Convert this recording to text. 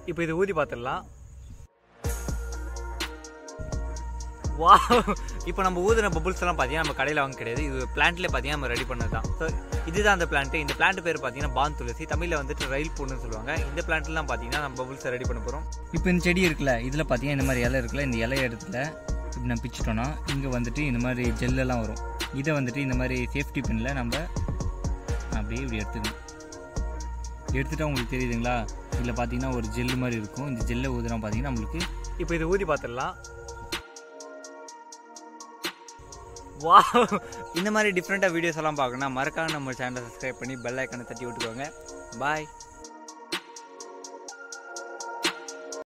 இப்போ இது ஊதி பார்த்துடலாம் வா இப்போ நம்ம ஊதுன பபுள்ஸ் எல்லாம் பார்த்தீங்கன்னா நம்ம கடையில் வாங்க கிடையாது இது பிளான்ட்லேயே பார்த்தீங்கன்னா நம்ம ரெடி பண்ணது தான் ஸோ இதுதான் அந்த பிளான்ட் இந்த பிளான்ட் பேர் பார்த்தீங்கன்னா பான் துளசி தமிழில் வந்துட்டு ரயில் பூன்னு சொல்லுவாங்க இந்த பிளான்ட்லாம் பார்த்தீங்கன்னா நம்ம பபுள்ஸை ரெடி பண்ண போகிறோம் இப்போ இந்த செடி இருக்குல்ல இதில் பார்த்தீங்கன்னா இந்த மாதிரி இலை இருக்குல்ல இந்த இலை இடத்துல இப்படி நம்ம பிச்சிட்டோன்னா இங்கே வந்துட்டு இந்த மாதிரி ஜெல்லெல்லாம் வரும் இதை வந்துட்டு இந்த மாதிரி சேஃப்டி பின்னில் நம்ம அப்படியே இப்படி எடுத்துக்கணும் எடுத்துட்டா உங்களுக்கு தெரியுதுங்களா இதில் பார்த்தீங்கன்னா ஒரு ஜெல்லு மாதிரி இருக்கும் இந்த ஜெல்லை ஊதுனா பார்த்தீங்கன்னா நம்மளுக்கு இப்போ இது ஊதி பார்த்துடலாம் வா இந்த மாதிரி டிஃப்ரெண்ட்டாக வீடியோஸ் எல்லாம் பார்க்கணும்னா மறக்காம நம்ம சேனலை சப்ஸ்கிரைப் பண்ணி பெல் ஐக்கானை தட்டி விட்டுக்கோங்க பாய்